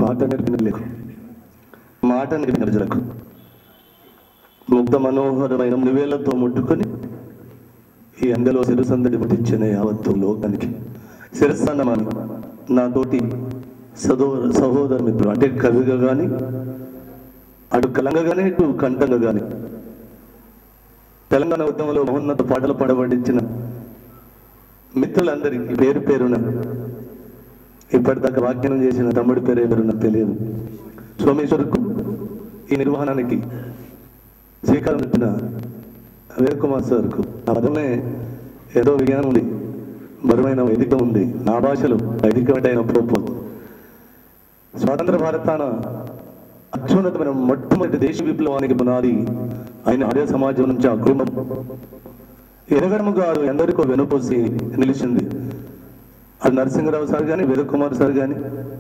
మాట నేర్పిన లేకు మాట నేర్పిన ప్రజలకు ముగ్ధ మనోహరమైన నివేలతో ముట్టుకొని ఈ అందలో శిరసందడి పుట్టించిన యావత్తు లోకానికి శిరస్సన్నమాని నాతోటి సదో సహోదర మిత్రుడు అంటే కవిగా కానీ అటు కలంగా కానీ ఇటు కంఠంగా కానీ తెలంగాణ ఉద్యమంలో మహోన్నత పాటలు పాడబడించిన మిత్రులందరికీ పేరు పేరున ఇప్పటిదాకా వ్యాఖ్యానం చేసిన తమ్ముడి పేరు ఎవరు నాకు తెలియదు సోమేశ్వరకు ఈ నిర్వహణానికి శ్రీకారం చుట్టిన వీరకుమార్ సార్కు నా పదమే ఏదో విజ్ఞానం ఉంది బరువైన వేదిక ఉంది నా భాషలో వైదికమైన ప్రోపోజ్ స్వాతంత్ర భారతాన అత్యున్నతమైన మొట్టమొదటి దేశ విప్లవానికి పునాది ఆయన ఆర్య సమాజం నుంచి ఆ కుటుంబం ఎరగడము గారు ఎందరికో వెనుపోసి నిలిచింది అది నరసింహరావు సార్ కానీ వీరకుమార్ సార్ కానీ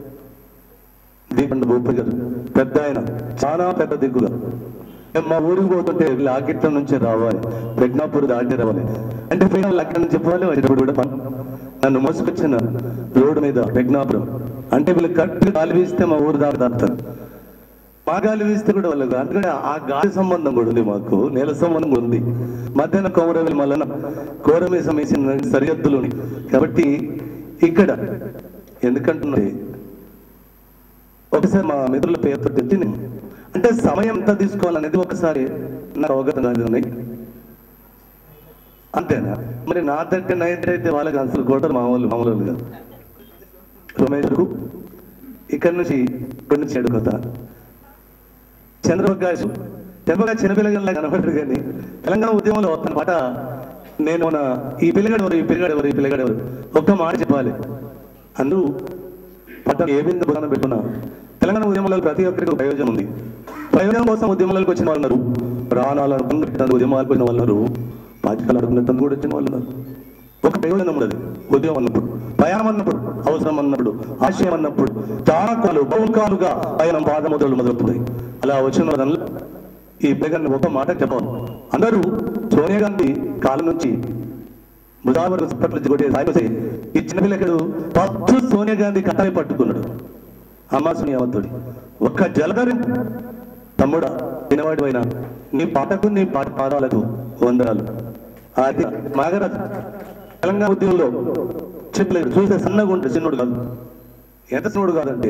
దీపండ భూపతి గారు పెద్ద ఆయన చాలా పెద్ద దిగ్గుగా మేము మా ఊరికి పోతుంటే లాకెట్ల నుంచి రావాలి ప్రజ్ఞాపూర్ దాటి రావాలి అంటే పోయిన వాళ్ళు అక్కడి నుంచి పోవాలి వచ్చేటప్పుడు కూడా పని. నన్ను మోసుకొచ్చిన రోడ్డు మీద ప్రజ్ఞాపురం అంటే వీళ్ళు కరెక్ట్ గాలి వీస్తే మా ఊరు దాటి దాటుతారు మా గాలి వీస్తే కూడా వాళ్ళకు అందుకని ఆ గాలి సంబంధం కూడా ఉంది మాకు నేల సంబంధం కూడా ఉంది మధ్యాహ్నం కోమరవేలు మల్లన కోరమే సమేసిన సరిహద్దులు ఉన్నాయి. కాబట్టి ఇక్కడ ఎందుకంటున్నది ఒకసారి మా మిత్రుల పేరుతో తెచ్చి నేను అంటే సమయం ఎంత తీసుకోవాలనేది ఒకసారి నాకు అవగతం కాదు ఉన్నాయి అంతేనా మరి నా థర్టీ నైన్టీ అయితే వాళ్ళకి అసలు కోటరు మామూలు మామూలు వాళ్ళు కాదు రమేష్కు ఇక్కడి నుంచి ఇక్కడి నుంచి ఎడుకొత చంద్రబాబు చంద్రబాబు చిన్నపిల్లగా కనబడరు కానీ తెలంగాణ ఉద్యమంలో వస్తున్న పాట నేను మన ఈ పిల్లగాడు ఎవరు ఈ పిల్లగాడు ఎవరు ఈ పిల్లగాడు ఎవరు ఒక్క మాట చెప్పాలి అందరూ పట్టణం ఏ బిందు బుధాన పెట్టుకున్నా తెలంగాణ ఉద్యమంలో ప్రతి ఒక్కరికి ఒక ప్రయోజనం ఉంది ప్రయోజనం కోసం ఉద్యమాలకు వచ్చిన వాళ్ళు ఉన్నారు ప్రాణాలను పొంగడానికి ఉద్యమాలకు వచ్చిన వాళ్ళు ఉన్నారు పాచికలు అడుగుతున్న కూడా వచ్చిన వాళ్ళు ఉన్నారు ఒక ప్రయోజనం ఉండదు ఉద్యమం అన్నప్పుడు భయం అన్నప్పుడు అవసరం అన్నప్పుడు ఆశయం అన్నప్పుడు చాలా కాలు బహుకాలుగా ఆయన పాదముద్రలు మొదలవుతున్నాయి అలా వచ్చిన వాళ్ళ ఈ పిల్లగాన్ని ఒక మాట చెప్పాలి అందరూ సోనియా గాంధీ కాలం నుంచి ముజావర్ పట్ల కొట్టే సాయి ఈ చిన్నపిల్లకడు ఫస్ట్ సోనియా గాంధీ కట్టాయి పట్టుకున్నాడు అమ్మ సోనియావంతుడి ఒక్క జలధరి తమ్ముడా తినవాడి అయినా నీ పాటకు నీ పాట పాదాలకు వందనాలు అది మాగరాజు తెలంగాణ ఉద్యమంలో చెప్పలేదు చూస్తే సన్నగా ఉంటే చిన్నోడు కాదు ఎంత చిన్నోడు కాదంటే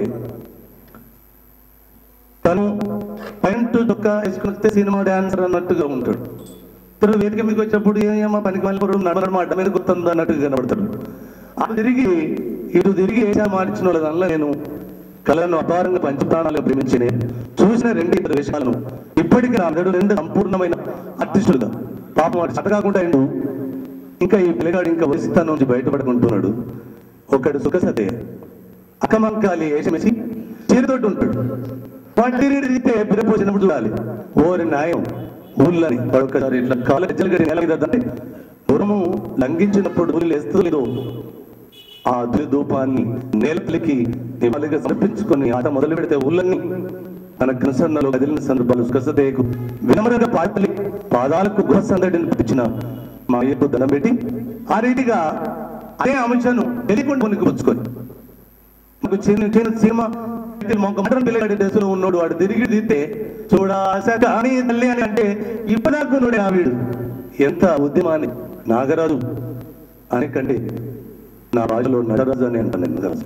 తను ప్యాంటు చొక్కా వేసుకుని సినిమా డాన్సర్ అన్నట్టుగా ఉంటాడు తను వేదిక మీదకి వచ్చినప్పుడు ఏమో పనికి మళ్ళీ నడవడం మాట మీద గుర్తుందా అన్నట్టుగా కనబడతాడు అటు తిరిగి ఇటు తిరిగి ఏసా మార్చిన వాళ్ళ దానిలో నేను కళను అపారంగా పంచప్రాణాలుగా ప్రేమించిన చూసిన రెండు ఇద్దరు విషయాలను ఇప్పటికీ నా మెదడు రెండు సంపూర్ణమైన ఆర్టిస్టులుగా పాపం వాడు చట కాకుండా ఎండు ఇంకా ఈ పిల్లగాడు ఇంకా వయసుతాను నుంచి బయటపడుకుంటున్నాడు ఒకడు సుఖసతే అకమంకాలి వేషమేసి చేతితోటి ఉంటాడు వాడు తిరిగి తిరిగితే బిరపోసినప్పుడు చూడాలి ఓరి న్యాయం ఊళ్ళని ఒక్కసారి ఇట్లా కాళ్ళ గజ్జలు గడి నేల మీద అంటే ఉరుము లంఘించినప్పుడు ఊళ్ళు వేస్తూ లేదో ఆ ధూపాన్ని నేలపలికి నివాళిగా సమర్పించుకొని ఆట మొదలు పెడితే ఊళ్ళని తన కనసన్నలో కదిలిన సందర్భాలు సుఖసదేకు వినమ్రంగా పాటలి పాదాలకు గృహసందడిని పిలిచిన మా అయ్యకు దండం పెట్టి ఆ రీతిగా అదే అంశాన్ని తెలియకుండా కొనికి పుచ్చుకొని నాకు చిన్న చిన్న సీమ మొక్క మటన్ పిల్లగాడి దశలో ఉన్నాడు వాడు తిరిగి దిద్దే చూడాస కానీ తల్లి అని అంటే ఇప్పటిదాకున్నాడు ఆ వీడు ఎంత ఉద్యమాన్ని నాగరాజు అనికండి నా భాషలో నటరాజు అని అంటాను నేను నటరాజు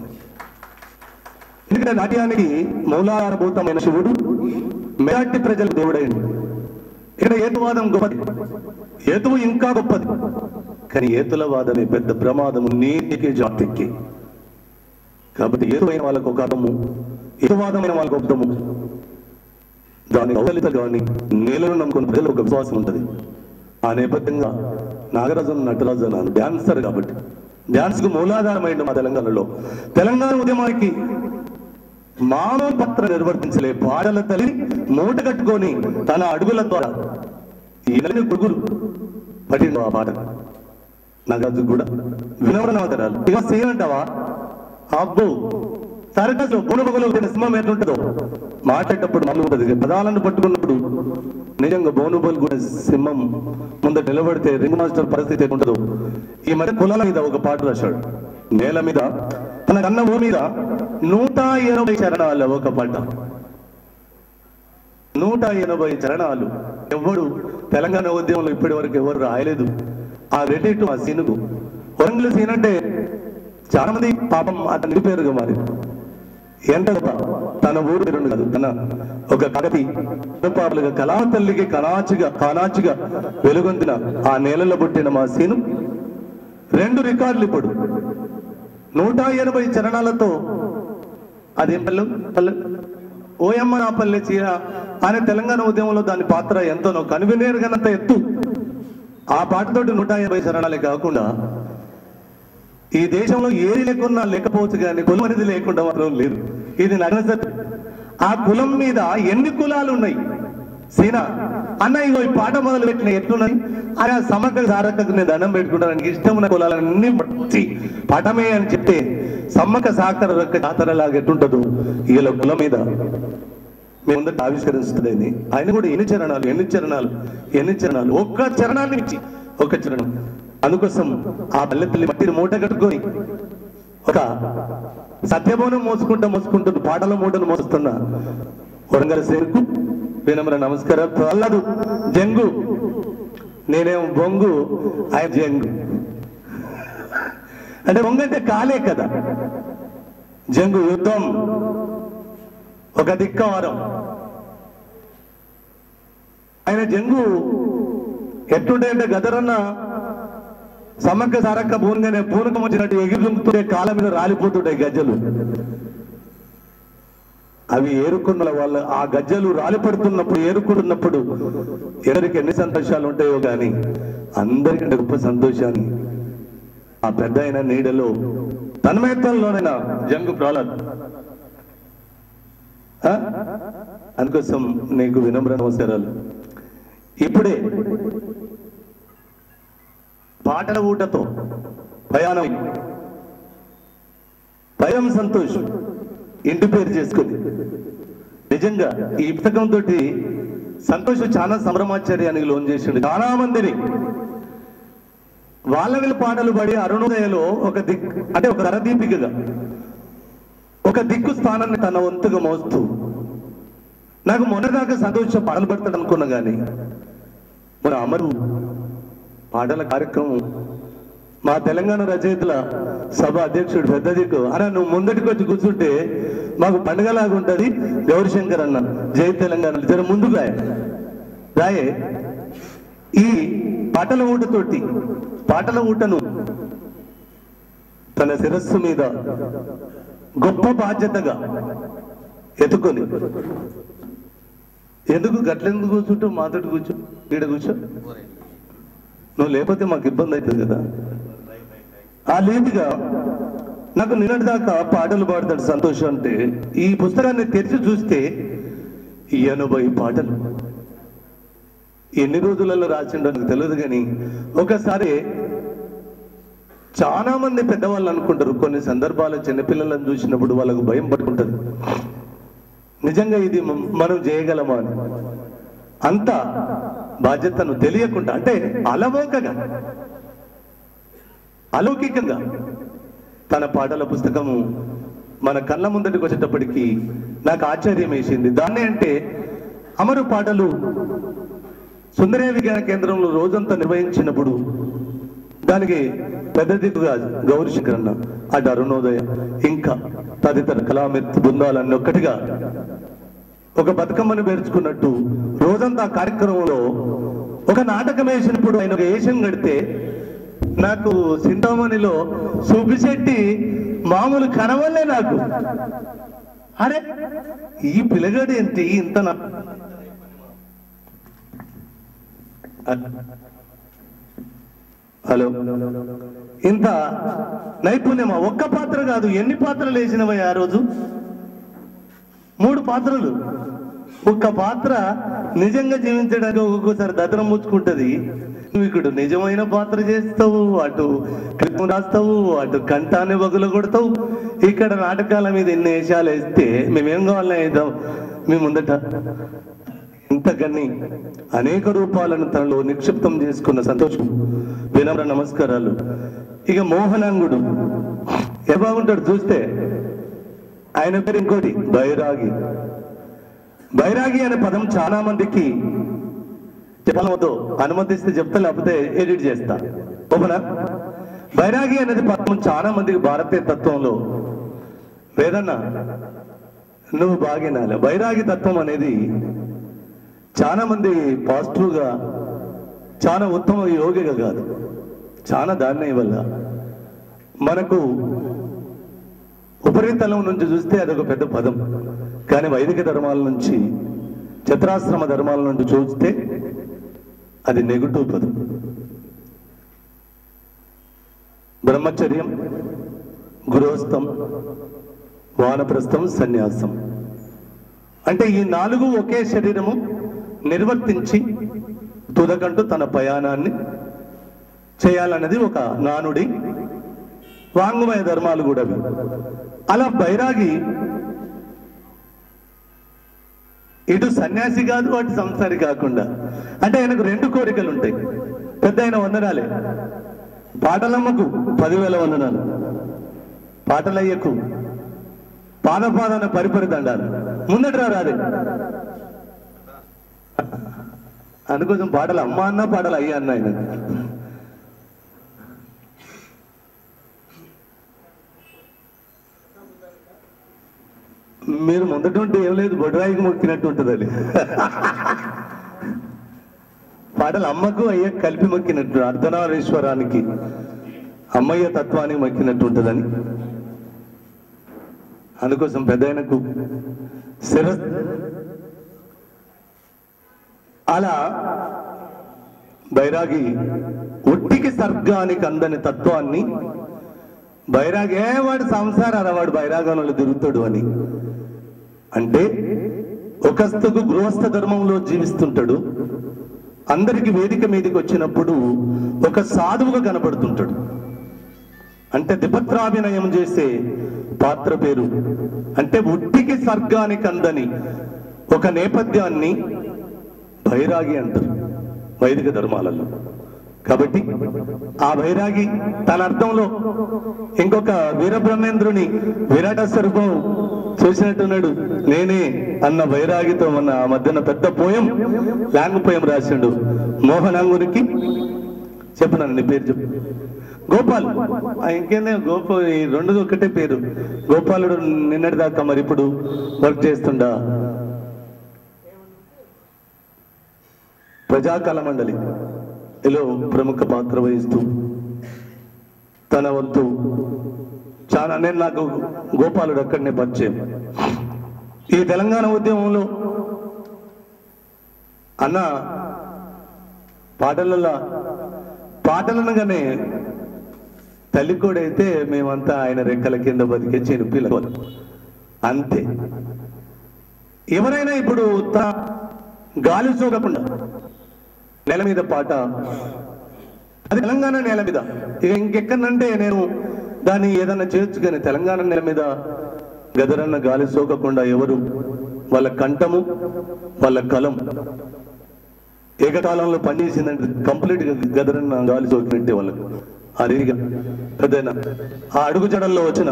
ఎందుకంటే నాట్యానికి మూలాధారభూతమైన శివుడు మెజార్టీ ప్రజలకు దేవుడైంది ఇక్కడ ఏతువాదం గొప్పది ఏతువు ఇంకా గొప్పది కానీ ఏతుల వాదమే పెద్ద ప్రమాదము నీతికి జాతికి కాబట్టి ఏతువైన వాళ్ళకు ఒక అర్థము ఏతువాదమైన వాళ్ళకు ఒక అర్థము దాని అవలిత కానీ నేలను నమ్ముకున్న ప్రజలు ఒక విశ్వాసం ఉంటుంది ఆ నేపథ్యంగా నాగరాజు నటరాజు అన్నాను డాన్సర్ కాబట్టి డాన్స్ కు మూలాధారమైన మా తెలంగాణలో తెలంగాణ ఉద్యమానికి మానవ పత్ర నిర్వర్తించలే పాటల తల్లి మూట కట్టుకొని తన అడుగుల ద్వారా ఈయనని గురుగురు పట్టిండు ఆ పాట నాగార్జున కూడా వినవడనవతరాలు ఇక సేనంటావా అబ్బో సరకసు బోనుబొగలో సింహం ఎట్లుంటుందో మాట్లాడేటప్పుడు మళ్ళీ ఉంటుంది పదాలను పట్టుకున్నప్పుడు నిజంగా బోనుబోలు కూడా సింహం ముందర నిలబడితే రింగ్ మాస్టర్ పరిస్థితి ఎట్లుంటుందో ఈ మధ్య కులాల మీద ఒక పాట రాశాడు నేల మీద తన కన్న భూమి మీద నూట ఎనభై చరణాలు ఒక పడ్డ నూట ఎనభై చరణాలు ఎవడు తెలంగాణ ఉద్యమంలో ఇప్పటి వరకు ఎవరు రాయలేదు ఆ రెడ్డి ఆ సీనుకు వరంగల్ సీన్ అంటే చాలా మంది పాపం అతని పేరుగా మారి ఎంత గొప్ప. తన ఊరు పేరు కాదు తన ఒక కగతి పాపలుగా కళా తల్లికి కణాచిగా కానాచిగా వెలుగొందిన ఆ నేలలో పుట్టిన మా సీను రెండు రికార్డులు ఇప్పుడు నూట ఎనభై చరణాలతో అదేం పల్లె పల్లె ఓయమ్మ నా పల్లె చీర అనే తెలంగాణ ఉద్యమంలో దాని పాత్ర ఎంతనో కనువినేరుగానంత ఎత్తు ఆ పాటతోటి నూట యాభై చరణాలే కాకుండా ఈ దేశంలో ఏది లేకున్నా లేకపోవచ్చు కానీ కులం అనేది లేకుండా మాత్రం లేదు ఇది నగ్న సత్యం ఆ కులం మీద ఎన్ని కులాలు ఉన్నాయి సీనా అన్న ఇగో ఈ పాట మొదలు పెట్టిన ఎట్లున్నది అరే ఆ సమగ్ర సారక్కకు నేను దండం పెట్టుకుంటాను నాకు ఇష్టమైన కులాలన్నీ పట్టి పటమే అని చెప్తే సమ్మక్క సాకర రొక్క జాతరలాగా ఎట్టుంటదో ఇలా కులం మీద మీ ముందట ఆవిష్కరిస్తుంది ఆయన కూడా ఎన్ని చరణాలు ఎన్ని చరణాలు ఎన్ని చరణాలు ఒక్క చరణాన్ని ఇచ్చి ఒక్క చరణం అందుకోసం ఆ పల్లెతల్లి మట్టిని మూట కట్టుకొని ఒక సత్యభవనం మోసుకుంటూ మోసుకుంటూ పాటల మూటను మోస్తున్న వరంగల్ సేరుకు వినమ్ర నమస్కారం అల్లదు జంగు నేనేం బొంగు ఆయన జంగు అంటే బొంగు అంటే కాలే కదా జంగు యుద్ధం ఒక దిక్కవారం ఆయన జంగు ఎట్లుంటాయంటే గదరన్న సమ్మక్క సారక్క పూనగానే పూనకం వచ్చినట్టు ఎగిరుతుంటే కాళ్ళ మీద రాలిపోతుంటాయి గజ్జలు అవి ఏరుకున్న వాళ్ళ ఆ గజ్జలు రాలిపడుతున్నప్పుడు ఏరుకుంటున్నప్పుడు ఎవరికి ఎన్ని సంతోషాలు ఉంటాయో గాని అందరికంటే గొప్ప సంతోషాన్ని ఆ పెద్ద అయిన నీడలో తన్మయత్వంలోనైనా జంగు ప్రహ్లాద్ ఆ? అందుకోసం నీకు వినమ్ర నమస్కారాలు ఇప్పుడే పాటల ఊటతో ప్రయాణం భయం సంతోష్ ఇంటి పేరు చేసుకుంది నిజంగా ఈ పుస్తకం తోటి సంతోష్ చాలా సంభ్రమాచార్యానికి లోన్ చేసిండు చాలా మందిని వాళ్ళ వీళ్ళ పాటలు పడి అరుణోదయలో ఒక దిక్ అంటే ఒక రదీపికగా ఒక దిక్కు స్థానాన్ని తన వంతుగా మోస్తూ నాకు మొన్నదాకా సంతోష పాటలు పడతాడు అనుకున్నా కానీ మరి అమరు పాటల కార్యక్రమం మా తెలంగాణ రచయితల సభ అధ్యక్షుడు పెద్ద దిక్కు అన్న నువ్వు ముందటికి వచ్చి కూర్చుంటే మాకు పండుగలాగా ఉంటది గౌరీశంకర్ అన్న జై తెలంగాణ జర ముందుకు రాయే రాయే ఈ పాటల ఊటతోటి పాటల ఊటను తన శిరస్సు మీద గొప్ప బాధ్యతగా ఎత్తుకొని ఎందుకు గట్లెందుకు కూర్చుంటూ మాతోటి కూర్చో ఈడ కూర్చో నువ్వు లేకపోతే మాకు ఇబ్బంది అవుతుంది కదా ఆ లీతిగా నాకు నిన్నటి దాకా పాటలు పాడతాడు సంతోషం అంటే ఈ పుస్తకాన్ని తెరిచి చూస్తే ఎనభై పాటలు ఎన్ని రోజులలో రాసిండో నాకు తెలియదు కానీ ఒకసారి చాలా మంది పెద్దవాళ్ళు అనుకుంటారు కొన్ని సందర్భాలు చిన్నపిల్లలను చూసినప్పుడు వాళ్ళకు భయం పట్టుకుంటుంది నిజంగా ఇది మ- మనం చేయగలమా అని అంత బాధ్యతను తెలియకుండా అంటే అలవోకగా అలౌకికంగా తన పాటల పుస్తకము మన కళ్ళ ముందటికి వచ్చేటప్పటికి నాకు ఆశ్చర్యం వేసింది దాన్ని అంటే అమరు పాటలు సుందరయ విజ్ఞాన కేంద్రంలో రోజంతా నిర్వహించినప్పుడు దానికి పెద్ద దిక్కుగా గౌరీశంకర్ అన్న అటు అరుణోదయ ఇంకా తదితర కళామిత్ బృందాలన్నీ ఒక్కటిగా ఒక బతుకమ్మను పేర్చుకున్నట్టు రోజంతా ఆ కార్యక్రమంలో ఒక నాటకం వేసినప్పుడు ఆయన ఒక వేషం కడితే నాకు సింతామణిలో సుబ్బిశెట్టి మామూలు కనవల్లే నాకు అరే ఈ పిల్లగాడు ఏంటి ఇంత నా- హలో ఇంత నైపుణ్యమా ఒక్క పాత్ర కాదు ఎన్ని పాత్రలు వేసినవయ్యా ఆ రోజు మూడు పాత్రలు ఒక్క పాత్ర నిజంగా జీవించడానికి ఒక్కొక్కసారి దదరం ముచ్చుకుంటది నువ్వు ఇక్కడ నిజమైన పాత్ర చేస్తావు అటు క్లిప్ రాస్తావు అటు కంఠాన్ని బగులు కొడతావు ఇక్కడ నాటకాల మీద ఎన్ని వేషాలు వేస్తే మేమేం కావాలని వేద్దాం మీ ముందట ఇంతకని అనేక రూపాలను తనలో నిక్షిప్తం చేసుకున్న సంతోషం వినమ్ర నమస్కారాలు ఇక మోహనాంగుడు ఏ బాగుంటాడు చూస్తే ఆయన పేరు ఇంకోటి బైరాగి బైరాగి అనే పదం చాలా మందికి చెప్పవద్దు అనుమతిస్తే చెప్తా లేకపోతే ఎడిట్ చేస్తా ఓపెనా బైరాగి అనేది పదం చాలా మందికి భారతీయ తత్వంలో వేదన్న నువ్వు బాగినాలి బైరాగి తత్వం అనేది చాలా మంది పాజిటివ్ గా చాలా ఉత్తమ యోగిగా కాదు చాలా దాన్ని వల్ల మనకు ఉపరితలం నుంచి చూస్తే అదొక పెద్ద పదం కానీ వైదిక ధర్మాల నుంచి చతురాశ్రమ ధర్మాల నుంచి చూస్తే అది నెగటివ్ పదం బ్రహ్మచర్యం గృహస్థం వానప్రస్థం సన్యాసం అంటే ఈ నాలుగు ఒకే శరీరము నిర్వర్తించి తుదకంటూ తన ప్రయాణాన్ని చేయాలన్నది ఒక నానుడి వాంగ్మయ ధర్మాలు కూడా అవి అలా బైరాగి ఇటు సన్యాసి కాదు అటు సంసారి కాకుండా అంటే ఆయనకు రెండు కోరికలు ఉంటాయి పెద్ద ఆయన వందనాలే పాటలమ్మకు పదివేల వందనాలు పాటలయ్యకు పాద పాదన పరిపరి దండాలు ముందట రాదే అందుకోసం పాటలు అమ్మ అన్న పాటలు అయ్యా అన్న ఆయన మీరు ముందట ఉంటే ఏం లేదు బొడరాయికి మొక్కినట్టు ఉంటుంది అది పాటలు అమ్మకు అయ్య కలిపి మొక్కినట్టు అర్ధనారీశ్వరానికి అమ్మయ్య తత్వానికి మొక్కినట్టు ఉంటుందని అందుకోసం పెద్ద ఆయనకు శిర అలా బైరాగి ఒట్టికి సర్గానికి అందని తత్వాన్ని బైరాగి ఏ వాడు సంసారాల వాడు బైరాగంలో తిరుగుతాడు అని అంటే ఒకస్తుకు గృహస్థ ధర్మంలో జీవిస్తుంటాడు అందరికి వేదిక మీదకి వచ్చినప్పుడు ఒక సాధువుగా కనపడుతుంటాడు అంటే దిపత్రాభినయం చేసే పాత్ర పేరు అంటే ఉట్టికి స్వర్గానికి అందని ఒక నేపథ్యాన్ని బైరాగి అంటారు వైదిక ధర్మాలలో కాబట్టి ఆ బైరాగి తన అర్థంలో ఇంకొక వీరబ్రహ్మేంద్రుని విరాట స్వరూపం చూసినట్టున్నాడు నేనే అన్న బైరాగితో ఉన్న ఆ మధ్యన పెద్ద పోయం లాంగ్ పోయం రాసిండు మోహనాంగునికి చెప్పు నన్ను నీ పేరు చెప్పు గోపాల్ ఆ ఇంకేందే గోప ఈ రెండు ఒకటే పేరు గోపాలుడు నిన్నటి దాకా మరి ఇప్పుడు వర్క్ చేస్తుండా ప్రజాకళ మండలి లో ప్రముఖ పాత్ర వహిస్తూ తన వంతు చాలా నేను నాకు గోపాలుడు అక్కడనే పరిచయం ఈ తెలంగాణ ఉద్యమంలో అన్న పాటలలో పాటలనగానే తల్లి కూడా అయితే మేమంతా ఆయన రెక్కల కింద బతికే చిరుపిల్ల అంతే ఎవరైనా ఇప్పుడు తన గాలి చూడకుండా నేల మీద పాట అది తెలంగాణ నేల మీద ఇక ఇంకెక్కడంటే నేను దాన్ని ఏదన్నా చేయొచ్చు కానీ తెలంగాణ నేల మీద గదరన్న గాలి సోకకుండా ఎవరు వాళ్ళ కంఠము వాళ్ళ కలం ఏకకాలంలో పనిచేసిందంటే కంప్లీట్ గా గదరన్న గాలి సోకినట్టే వాళ్ళకు ఆ రీగా పెద్దయినా ఆ అడుగు జడల్లో వచ్చిన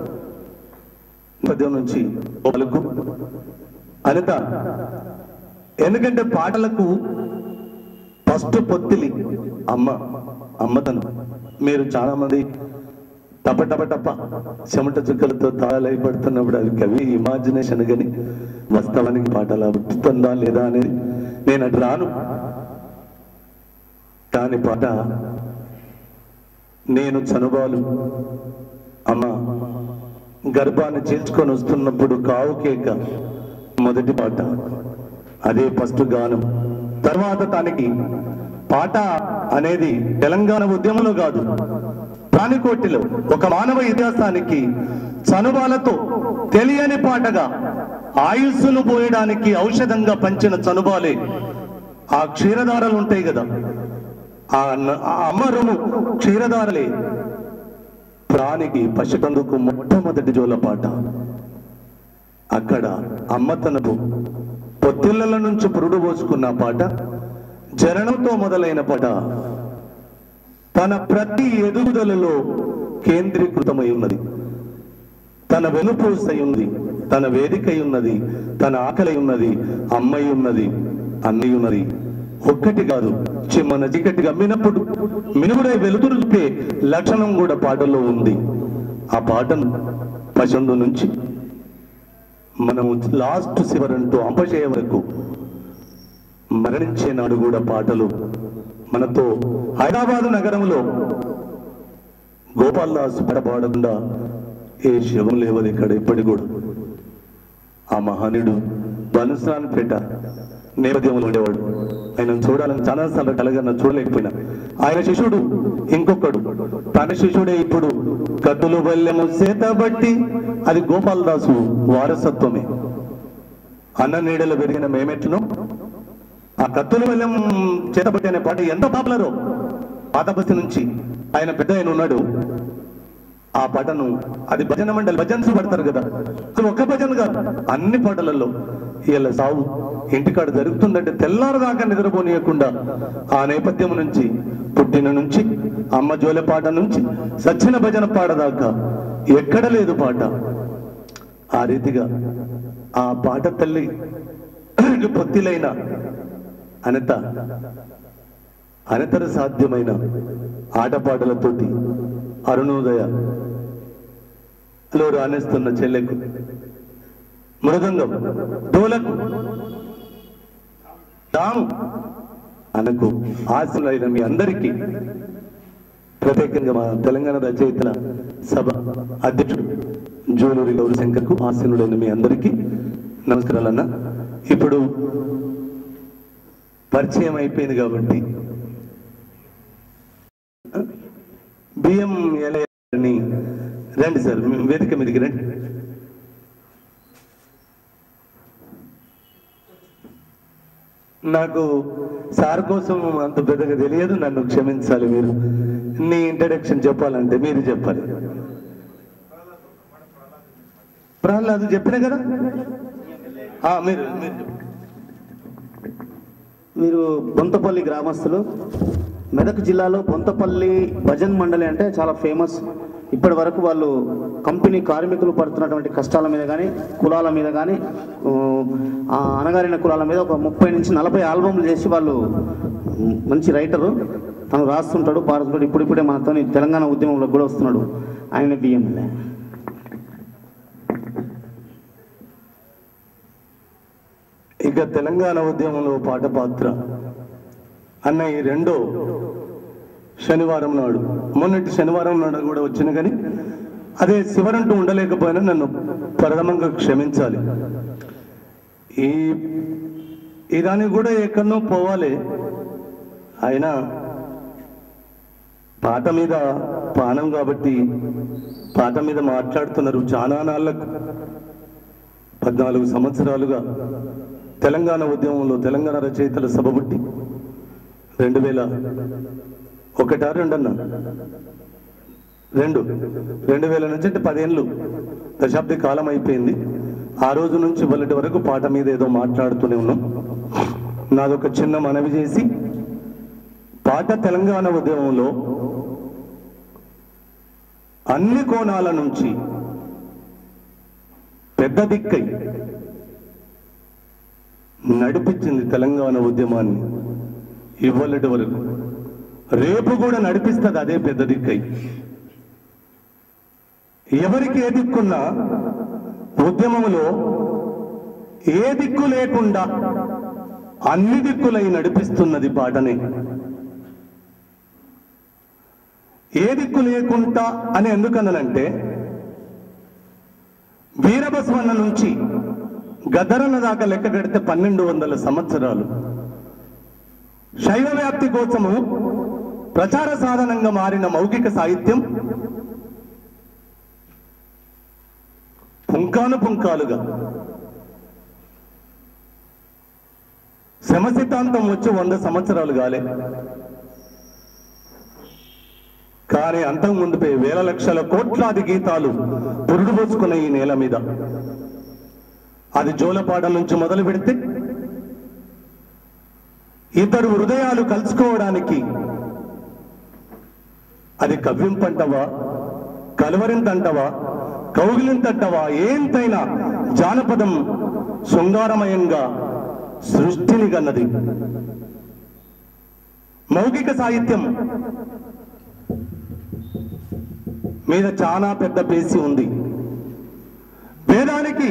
పద్యం నుంచి వాళ్ళకు అనిత ఎందుకంటే పాటలకు ఫస్ట్ పొత్తిలి అమ్మ అమ్మతనం మీరు చాలా మంది టప టప టప చెమట చుక్కలతో తాళాలై పడుతున్నప్పుడు అది కవి ఇమాజినేషన్ కానీ వాస్తవానికి పాట అలా పుట్టుతుందా లేదా అనేది నేను అటు రాను కాని పాట నేను చనుబాలు అమ్మ గర్భాన్ని చీల్చుకొని వస్తున్నప్పుడు కావు కేక మొదటి పాట అదే ఫస్ట్ గానం తర్వాత తనకి పాట అనేది తెలంగాణ ఉద్యమంలో కాదు ప్రాణికోటిలో ఒక మానవ ఇతిహాసానికి చనుబాలతో తెలియని పాటగా ఆయుస్సును పోయడానికి ఔషధంగా పంచిన చనుబాలే ఆ క్షీరధారలు ఉంటాయి కదా ఆ న- ఆ అమ్మరుము క్షీరధారలే ప్రాణికి పశుకందుకు మొట్టమొదటి జోల పాట అక్కడ అమ్మ తనకు పొత్తిళ్ల నుంచి పురుడు పోసుకున్న పాట జననంతో మొదలైన పాట తన ప్రతి ఎదుగుదలలో కేంద్రీకృతమై ఉన్నది తన వెనుపూసై ఉంది తన వేదికై ఉన్నది తన ఆకలి ఉన్నది అమ్మై ఉన్నది అన్ని ఉన్నది ఒక్కటి కాదు చిమ్మన చీకటి గమ్మినప్పుడు మినుగుడై వెలుతురు చూపే లక్షణం కూడా పాటలో ఉంది ఆ పాటను పశండు నుంచి మనము లాస్ట్ శివరంటూ అంపచేయ వరకు మరణించే నాడు కూడా పాటలు మనతో హైదరాబాదు నగరంలో గోపాల్ దాస్ పడపాడకుండా ఏ శవం లేవదు ఇక్కడ ఇప్పటి కూడా ఆ మహనీయుడు బనుస్నాన్పేట నేపథ్యంలో ఉండేవాడు ఆయన చూడాలని చాలా సార్లు కలగన్న చూడలేకపోయినా ఆయన శిష్యుడు ఇంకొకడు తన శిష్యుడే ఇప్పుడు కత్తులు బల్లెము సేతబట్టి అది గోపాల్ దాసు వారసత్వమే అన్న నీడలో పెరిగిన మేమెట్లను ఆ కత్తుల వల్లెం చేతబట్టి అనే పాట ఎంత పాపులరో పాత బస్తి నుంచి ఆయన పెద్ద ఆయన ఉన్నాడు ఆ పాటను అది భజన మండలి భజన్స్ పడతారు కదా అది ఒక్క భజన కాదు అన్ని పాటలలో ఇలా సావు ఇంటికాడ జరుగుతుందంటే తెల్లారు దాకా నిద్రపోనీయకుండా ఆ నేపథ్యం నుంచి పుట్టిన నుంచి అమ్మ జోలె పాట నుంచి సచ్చిన భజన పాట దాకా ఎక్కడ లేదు పాట ఆ రీతిగా ఆ పాట తల్లి పొత్తిలైన అనిత అనితర సాధ్యమైన ఆటపాటలతోటి అరుణోదయ లో రాణిస్తున్న చెల్లెకు మృదంగం డోలకు తాము అనకు ఆశలైన మీ అందరికీ ప్రత్యేకంగా మా తెలంగాణ రచయితల సభ అధ్యక్షుడు జూలూరి గౌరశంకర్కు ఆశీనులైన మీ అందరికీ నమస్కారాలన్న ఇప్పుడు పరిచయం అయిపోయింది కాబట్టి బిఎం ఎలయని రండి సార్ మీ వేదిక మీదకి రండి నాకు సార్ కోసం అంత పెద్దగా తెలియదు నన్ను క్షమించాలి మీరు నీ ఇంట్రడక్షన్ చెప్పాలంటే మీరు చెప్పాలి ప్రహ్లాద్ చెప్పిన కదా ఆ, మీరు మీరు చెప్పండి. మీరు బొంతపల్లి గ్రామస్తులు మెదక్ జిల్లాలో బొంతపల్లి భజన్ మండలి అంటే చాలా ఫేమస్ ఇప్పటి వరకు వాళ్ళు కంపెనీ కార్మికులు పడుతున్నటువంటి కష్టాల మీద కానీ కులాల మీద కానీ ఆ అనగారిన కులాల మీద ఒక ముప్పై నుంచి నలభై ఆల్బమ్లు చేసి వాళ్ళు ఉమ్, మంచి రైటరు తను రాస్తుంటాడు పాడుతుంటాడు ఇప్పుడిప్పుడే మనతో తెలంగాణ ఉద్యమంలో కూడా వస్తున్నాడు ఆయన బియ్యంలే ఇక తెలంగాణ ఉద్యమంలో పాట పాత్ర అన్న ఈ రెండో శనివారం నాడు మొన్నటి శనివారం నాడు కూడా వచ్చిన కానీ అదే శివరంటూ ఉండలేకపోయినా నన్ను ప్రథమంగా క్షమించాలి ఈ ఇదానికి కూడా ఎక్కడనో పోవాలి అయినా పాట మీద పానం కాబట్టి పాట మీద మాట్లాడుతున్నారు చాలా నాళ్ళకు పద్నాలుగు సంవత్సరాలుగా తెలంగాణ ఉద్యమంలో తెలంగాణ రచయితల సభ పుట్టి రెండు వేల ఒకటా రెండన్నా రెండు రెండు వేల నుంచి అంటే పదేళ్ళు దశాబ్ది కాలం అయిపోయింది ఆ రోజు నుంచి వాళ్ళటి వరకు పాట మీద ఏదో మాట్లాడుతూనే ఉన్నాం నాదొక చిన్న మనవి చేసి పాట తెలంగాణ ఉద్యమంలో అన్ని కోణాల నుంచి పెద్ద దిక్కై నడిపించింది తెలంగాణ ఉద్యమాన్ని ఇవ్వలటి వరకు రేపు కూడా నడిపిస్తుంది అదే పెద్ద దిక్కై ఎవరికి ఏ దిక్కున్నా ఉద్యమంలో ఏ దిక్కు లేకుండా అన్ని దిక్కులై నడిపిస్తున్నది పాటనే ఏ దిక్కు లేకుండా అని ఎందుకన్నానంటే వీరబస్వన్న నుంచి గద్దరన్న దాకా లెక్క కడితే పన్నెండు వందల సంవత్సరాలు శైవ వ్యాప్తి కోసము ప్రచార సాధనంగా మారిన మౌఖిక సాహిత్యం పుంకాను పుంకాలుగా శ్రమ సిద్ధాంతం వచ్చి వంద సంవత్సరాలు కాలే కానీ అంతకు ముందుపై వేల లక్షల కోట్లాది గీతాలు పురుడు పోసుకున్న ఈ నేల మీద అది జోలపాట నుంచి మొదలు పెడితే ఇద్దరు హృదయాలు కలుసుకోవడానికి అది కవ్వింపంటవా కలవరింతంటవా కౌగిలింతట్టవా ఏంతైనా జానపదం శృంగారమయంగా సృష్టిని గన్నది మౌఖిక సాహిత్యం మీద చాలా పెద్ద పేసి ఉంది వేదానికి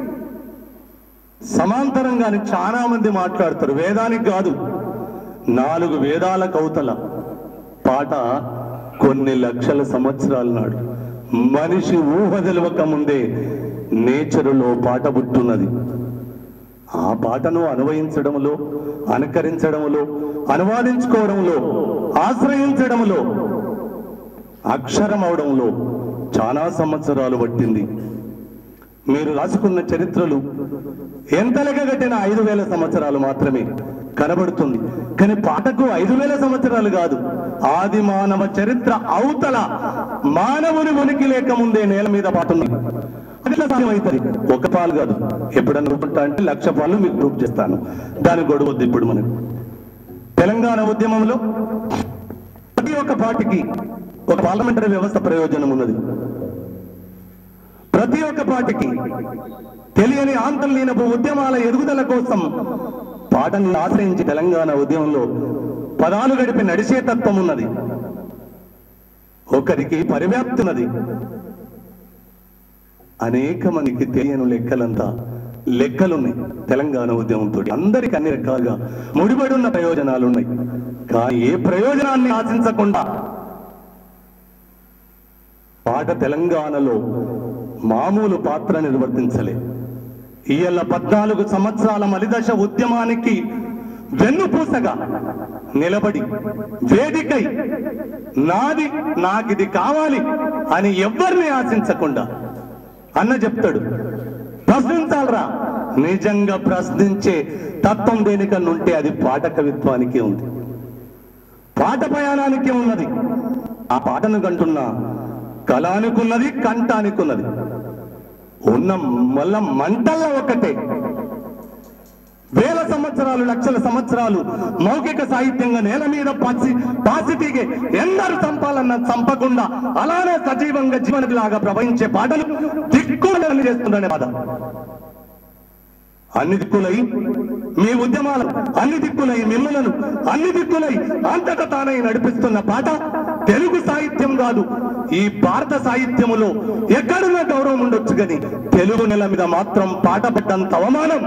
సమాంతరంగాని చాలా మంది మాట్లాడతారు వేదానికి కాదు నాలుగు వేదాల కౌతల పాట కొన్ని లక్షల సంవత్సరాల నాడు మనిషి ఊహ తెలియక ముందే నేచరులో పాట పుట్టున్నది ఆ పాటను అనువయించడంలో అనుకరించడంలో అనువాదించుకోవడంలో ఆశ్రయించడంలో అక్షరం అవడంలో చాలా సంవత్సరాలు పట్టింది మీరు రాసుకున్న చరిత్రలు ఎంత లెక్క కట్టిన ఐదు వేల సంవత్సరాలు మాత్రమే కనబడుతుంది కానీ పాటకు ఐదు వేల సంవత్సరాలు కాదు ఆది మానవ చరిత్ర అవతల మానవుని ఉనికి లేక ముందే నేల మీద పాటుంది అట్లా సాధ్యమవుతుంది ఒక పాలు కాదు ఎప్పుడన్నా అనుకుంటా అంటే లక్ష పాలు మీకు ప్రూఫ్ చేస్తాను దాని గొడవద్దు ఇప్పుడు మనకు తెలంగాణ ఉద్యమంలో ప్రతి ఒక్క పార్టీకి ఒక పార్లమెంటరీ వ్యవస్థ ప్రయోజనం ఉన్నది ప్రతి ఒక్క పార్టీకి తెలియని ఆంతర్లీనపు ఉద్యమాల ఎదుగుదల కోసం పాటని ఆశ్రయించి తెలంగాణ ఉద్యమంలో పదాలు గడిపి నడిచే తత్వం ఉన్నది ఒకరికి పరివ్యాప్తి ఉన్నది అనేక మందికి తెలియని లెక్కలంతా లెక్కలున్నాయి తెలంగాణ ఉద్యమంతో అందరికి అన్ని రకాలుగా ముడిపడి ఉన్న ప్రయోజనాలు ఉన్నాయి కానీ ఏ ప్రయోజనాన్ని ఆశించకుండా పాట తెలంగాణలో మామూలు పాత్ర నిర్వర్తించలే ఇయ్యాల పద్నాలుగు సంవత్సరాల మలిదశ ఉద్యమానికి వెన్నుపూసగా నిలబడి వేదికై నాది నాకిది కావాలి అని ఎవ్వరిని ఆశించకుండా అన్న చెప్తాడు ప్రశ్నించాలరా నిజంగా ప్రశ్నించే తత్వం దేనికన్నా ఉంటే అది పాట కవిత్వానికి ఉంది పాట ప్రయాణానికి ఉన్నది ఆ పాటను కంటున్న కళానికున్నది కంఠానికున్నది ఉన్న మల్ల మంటల్లో ఒకటే వేల సంవత్సరాలు లక్షల సంవత్సరాలు మౌఖిక సాహిత్యంగా నేల మీద పాసి పాసిటీగే ఎందరు చంపాలన్న చంపకుండా అలానే సజీవంగా జీవనలాగా ప్రవహించే పాటలు దిక్కులని చేస్తుందనే బాధ అన్ని దిక్కులై మీ ఉద్యమాలు అన్ని దిక్కులై మిమ్మలను అన్ని దిక్కులై అంతట తానై నడిపిస్తున్న పాట తెలుగు సాహిత్యం కాదు ఈ భారత సాహిత్యములో ఎక్కడున్న గౌరవం ఉండొచ్చు కానీ తెలుగు నెల మీద మాత్రం పాట పడ్డంత అవమానం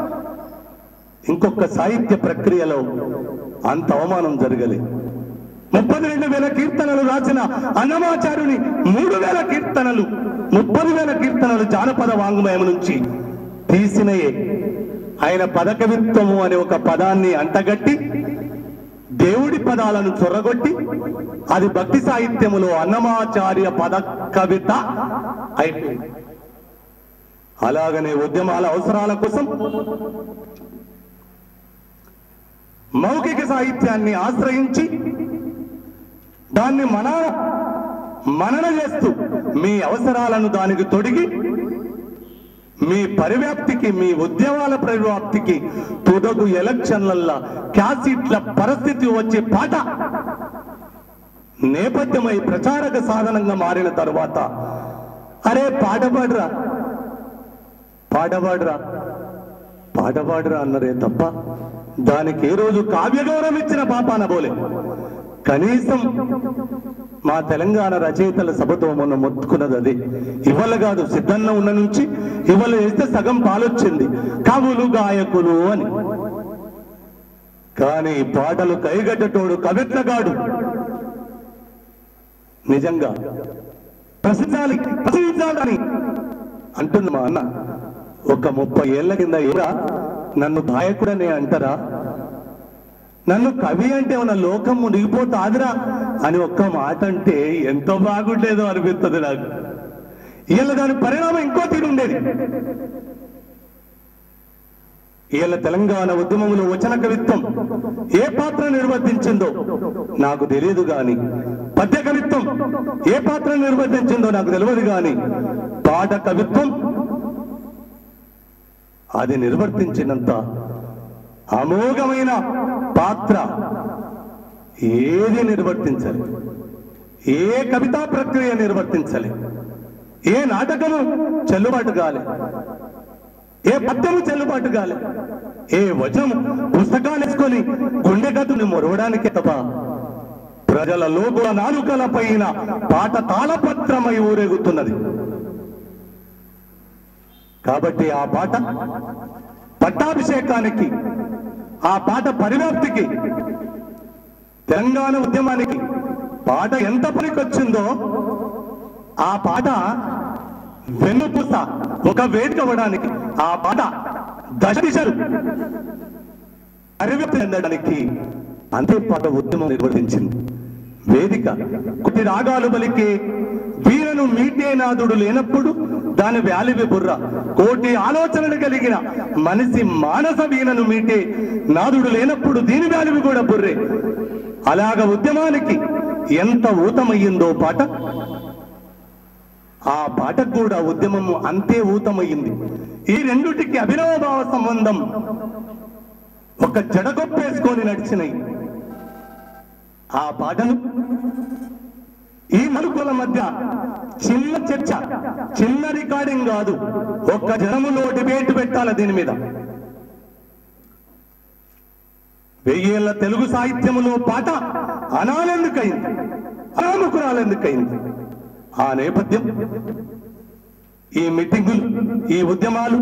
ఇంకొక సాహిత్య ప్రక్రియలో అంత అవమానం జరగలే ముప్పై రెండు వేల కీర్తనలు రాసిన అన్నమాచార్యుని మూడు వేల కీర్తనలు ముప్పది వేల కీర్తనలు జానపద వాంగ్మయం నుంచి తీసినయే ఆయన పదకవిత్వము అనే ఒక పదాన్ని అంటగట్టి దేవుడి పదాలను చొరగొట్టి అది భక్తి సాహిత్యములో అన్నమాచార్య పద కవిత అయిపోయింది అలాగనే ఉద్యమాల అవసరాల కోసం మౌఖిక సాహిత్యాన్ని ఆశ్రయించి దాన్ని మన మనన చేస్తూ మీ అవసరాలను దానికి తొడిగి మీ పరివ్యాప్తికి మీ ఉద్యమాల పరివ్యాప్తికి తుదకు ఎలక్షన్లల్లా క్యాసిట్ల పరిస్థితి వచ్చే పాట నేపథ్యమై ప్రచారక సాధనంగా మారిన తరువాత అరే పాట పాడరా పాట పాడరా పాట పాడరా అన్నరే తప్ప దానికి ఏ రోజు కావ్య గౌరవం ఇచ్చిన పాప అనబోలే కనీసం మా తెలంగాణ రచయితల సభతో మొన్న మొత్తుకున్నది అదే ఇవాళ కాదు సిద్ధన్న ఉన్న నుంచి ఇవాళ వేస్తే సగం పాలొచ్చింది కవులు గాయకులు అని కానీ పాటలు కైగట్టటోడు కవిత్లగాడు నిజంగా ప్రశ్నించాలి ప్రశ్నించాలని అంటుంది మా అన్న ఒక ముప్పై ఏళ్ల కింద ఏరా నన్ను గాయకుడనే అంటారా నన్ను కవి అంటే మన లోకం మునిగిపోతాదిరా అని ఒక్క మాట అంటే ఎంతో బాగుండేదో అనిపిస్తుంది నాకు ఇవాళ దాని పరిణామం ఇంకో తీరు ఉండేది ఇవాళ తెలంగాణ ఉద్యమంలో వచన కవిత్వం ఏ పాత్ర నిర్వర్తించిందో నాకు తెలియదు గాని పద్య కవిత్వం ఏ పాత్ర నిర్వర్తించిందో నాకు తెలియదు గాని పాట కవిత్వం అది నిర్వర్తించినంత అమోఘమైన పాత్ర ఏది నిర్వర్తించాలి ఏ కవితా ప్రక్రియ నిర్వర్తించాలి ఏ నాటకము చెల్లుబాటు కాలే ఏ పద్యము చెల్లుబాటు కాలే ఏ వచనము పుస్తకాలు వేసుకొని గుండె గతుని మొరవడానికే తప్ప ప్రజల లోగుల నాలుకల పైన పాట తాళపత్రమై ఊరేగుతున్నది కాబట్టి ఆ పాట పట్టాభిషేకానికి ఆ పాట పరివ్యాప్తికి తెలంగాణ ఉద్యమానికి పాట ఎంత పనికొచ్చిందో ఆ పాట వెన్నుపూస ఒక వేదిక అవ్వడానికి ఆ పాట దశ దిశలు పరివ్యాప్తి చెందడానికి అంతే పాట ఉద్యమం నిర్వర్తించింది వేదిక కొన్ని రాగాలు పలికే వీరను మీటే నాదుడు లేనప్పుడు దాని వ్యాలివి బుర్ర కోటి ఆలోచనలు కలిగిన మనిషి మానస వీణను మీటే నాదుడు లేనప్పుడు దీని వ్యాలివి కూడా బుర్రే అలాగ ఉద్యమానికి ఎంత ఊతమయ్యిందో పాట ఆ పాటకు కూడా ఉద్యమము అంతే ఊతమయ్యింది ఈ రెండుటికి అభినవ భావ సంబంధం ఒక జడగొప్పేసుకొని నడిచినాయి ఆ పాటను ఈ మలుపుల మధ్య చిన్న చర్చ చిన్న రికార్డింగ్ కాదు ఒక్క జనములో డిబేట్ పెట్టాలి దీని మీద వెయ్యేళ్ల తెలుగు సాహిత్యములో పాట అనాలెందుకైంది అనాముకురాలెందుకైంది ఆ నేపథ్యం ఈ మీటింగులు ఈ ఉద్యమాలు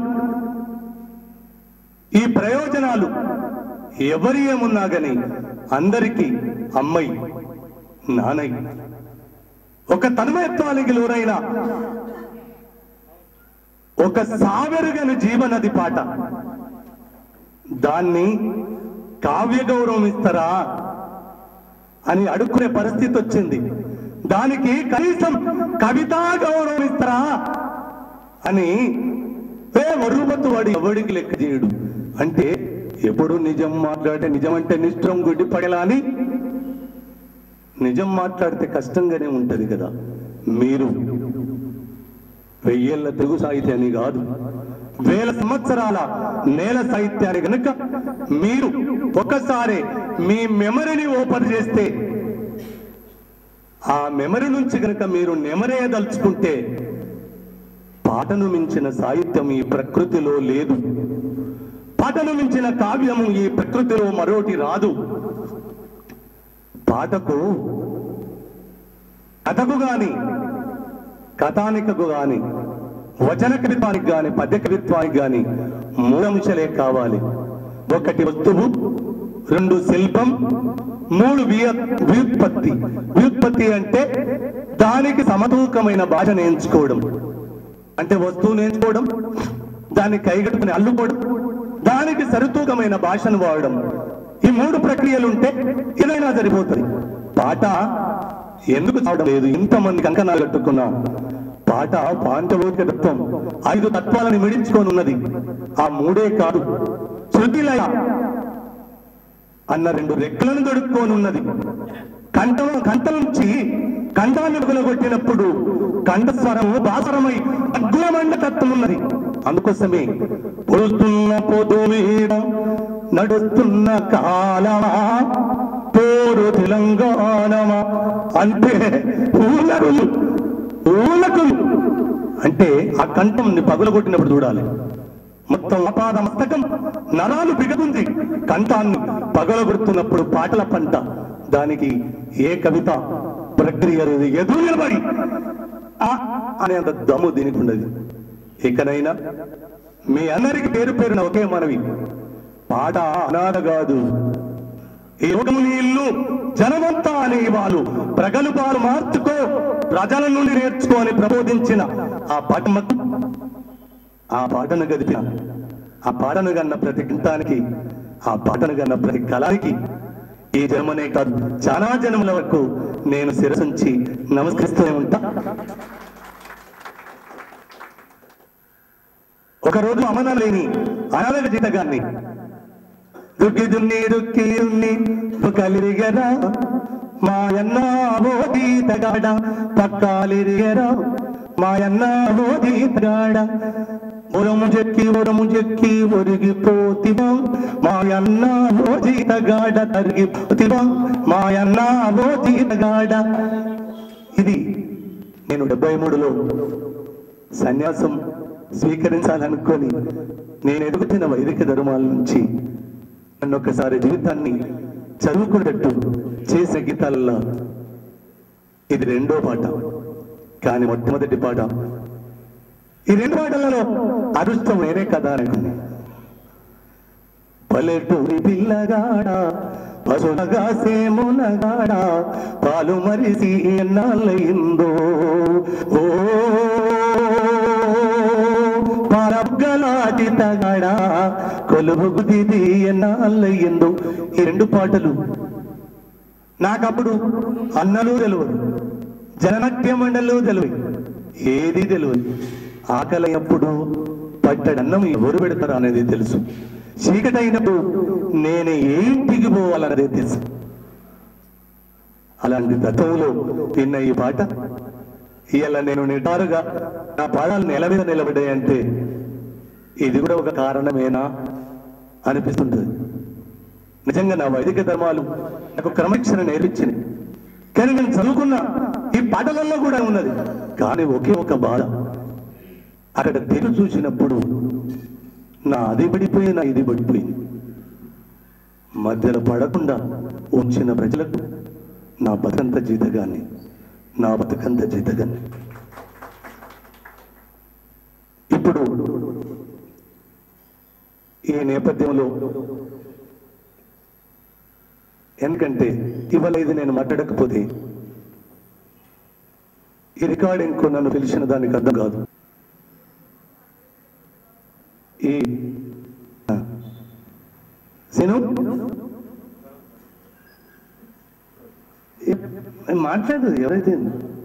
ఈ ప్రయోజనాలు ఎవరి ఏమున్నా గాని అందరికీ అమ్మయ్య నానయ్య ఒక తన్మయత్వానికి లోనైన ఒక సావెరుగని జీవనది పాట దాన్ని కావ్య గౌరవం ఇస్తారా అని అడుక్కునే పరిస్థితి వచ్చింది దానికి కనీసం కవితా గౌరవం ఇస్తారా అని ఏ వరుపతు వాడు ఎవడికి లెక్క చేయడు అంటే ఎప్పుడు నిజం మాట్లాడితే నిజం అంటే నిష్ఠం గుడ్డి పడేలా అని నిజం మాట్లాడితే కష్టంగానే ఉంటది కదా మీరు వెయ్యేళ్ల తెలుగు సాహిత్యాన్ని కాదు వేల సంవత్సరాల నేల సాహిత్యాన్ని గనుక మీరు ఒక్కసారి మీ మెమరీని ఓపెన్ చేస్తే ఆ మెమరీ నుంచి గనుక మీరు నెమరేయదలుచుకుంటే పాటను మించిన సాహిత్యం ఈ ప్రకృతిలో లేదు పాటను మించిన కావ్యము ఈ ప్రకృతిలో మరోటి రాదు పాటకు కథకు గాని కథానికకు గాని వచన కవిత్వానికి గాని పద్య కవిత్వానికి గాని మూడంశలే కావాలి ఒకటి వస్తువు రెండు శిల్పం మూడు వ్య- వ్యుత్పత్తి వ్యుత్పత్తి అంటే దానికి సమతూకమైన భాష నేర్చుకోవడం అంటే వస్తువు నేర్చుకోవడం దాన్ని కైగట్టుకుని అల్లుకోవడం దానికి సరితూకమైన భాషను వాడడం ఈ మూడు ప్రక్రియలు ఉంటే ఏదైనా సరిపోతుంది పాట ఎందుకు చావడం లేదు ఇంతమంది కంకణాలు కట్టుకున్నా పాట పాంచభౌతిక తత్వం ఐదు తత్వాలను మిడించుకొని ఉన్నది ఆ మూడే కాదు శృతిలయ అన్న రెండు రెక్కలను దొడుక్కొని ఉన్నది కంఠం కంఠ నుంచి కంఠాన్ని కొట్టినప్పుడు కంఠస్వరము బాసరమై అగ్రమండ తత్వం ఉన్నది అందుకోసమే పొడుస్తున్న పొదు మీద నడుస్తున్న కాలమా పోరు తెలంగాణమా అంటే ఊలకులు ఊలకులు అంటే ఆ కంఠంని పగులగొట్టినప్పుడు చూడాలి మొత్తం అపాద మస్తకం నరాలు బిగదుంది కంఠాన్ని పగలగొడుతున్నప్పుడు పాటల పంట దానికి ఏ కవిత ప్రక్రియ లేదు ఎదురు నిలబడి ఆ అనేంత దమ్ము దీనికి ఉండదు ఇకనైనా మీ అందరికి పేరు పేరున ఒకే మనవి పాట అనాథ కాదు ఈ యోగము నీ ఇల్లు జనమంతా అనే వాళ్ళు ప్రగల్భాలు మార్చుకో ప్రజల నుండి నేర్చుకో అని ప్రబోధించిన ఆ పాఠమకు ఆ పాటను గదిపిన ఆ పాటను గన్న ప్రతి గింతానికి ఆ పాటను గన్న ప్రతి కళానికి ఈ జన్మనే కాదు చాలా జన్మల వరకు నేను శిరసుంచి నమస్కరిస్తూనే ఉంటా ఒక రోజు అమన లేని అనాథక జీతగాన్ని దుక్కి దున్ని దుక్కి ఉన్ని కలిరిగరా మాయన్న ఓదీతగాడ పక్కాలిరిగరా మాయన్న ఓదీతగాడ ఉరము చెక్కి ఉరము చెక్కి ఒరిగిపోతివా మాయన్న ఓదీతగాడ తరిగిపోతివా మాయన్న ఓదీతగాడ ఇది నేను డెబ్బై మూడులో సన్యాసం స్వీకరించాలనుకొని నేను ఎదుగుతున్న వైదిక ధర్మాల నుంచి నన్ను ఒకసారి జీవితాన్ని చదువుకున్నట్టు చేసిన గీతాలలో ఇది రెండో పాట కానీ మొట్టమొదటి పాట ఈ రెండు పాటలలో అదృష్టం వేరే కదా అనుకుంది పల్లెటూరి పిల్లగాడ పశునగా సేమునగాడ పాలు మరిసి ఎన్నాళ్ళయిందో ఓ పరగ్గలాటితగాడ కొలువుకు దిది ఎన్నాళ్ళయిందో ఈ రెండు పాటలు నాకప్పుడు అన్నలు తెలియదు జననాట్య మండలు తెలియదు ఏది తెలియదు ఆకలి అప్పుడు పట్టడన్నం ఎవరు పెడతారు అనేది తెలుసు చీకటి అయినప్పుడు నేను ఏ ఇంటికి పోవాలన్నది తెలుసు అలాంటి తత్వంలో విన్న ఈ పాట ఇవాళ నేను నిటారుగా నా పాదాలు నెల మీద నిలబడ్డాయంటే ఇది కూడా ఒక కారణమేనా అనిపిస్తుంటుంది నిజంగా నా వైదిక ధర్మాలు నాకు క్రమశిక్షణ నేర్పించింది కానీ నేను చదువుకున్న ఈ పాటలలో కూడా ఉన్నది కానీ ఒకే ఒక బాధ అక్కడ తెరు చూసినప్పుడు నా అది పడిపోయి నా ఇది పడిపోయింది మధ్యలో పడకుండా ఉంచిన ప్రజలకు నా బతుకంత జీతగాన్ని నా బతుకంత జీతగాన్ని ఇప్పుడు ఈ నేపథ్యంలో ఎందుకంటే ఇవాళ ఇది నేను మాట్లాడకపోతే ఈ రికార్డింగ్ నన్ను పిలిచిన దానికి అర్థం కాదు ఈ ఆ. సీను ఏ- మాట్లాడు ఎవరైతే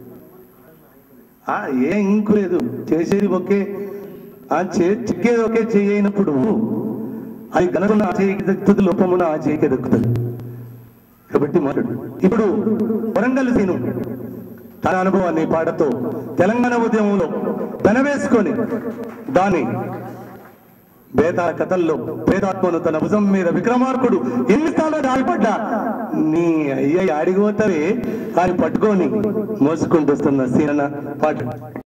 ఆ, ఏ ఇంకు లేదు చేసేది ఒకే ఆ చే చిక్కేది ఒకే చేయనప్పుడు అది కనుగొన్న ఆ చేయికి దక్కుతుంది లోపమున ఆ చేయికి దక్కుతుంది కాబట్టి మాట్లాడు ఇప్పుడు వరంగల్ సీను తన అనుభవాన్ని ఈ పాటతో తెలంగాణ ఉద్యమంలో పెనవేసుకొని దాని బేతాళ కథల్లో ప్రేతాత్మను తన భుజం మీద విక్రమార్కుడు ఎన్నిసార్లు దాడిపడ్డా నీ అయ్య ఆడిపోతావే అని పట్టుకొని మోసుకుంటూ వస్తున్న సీనన్న పాట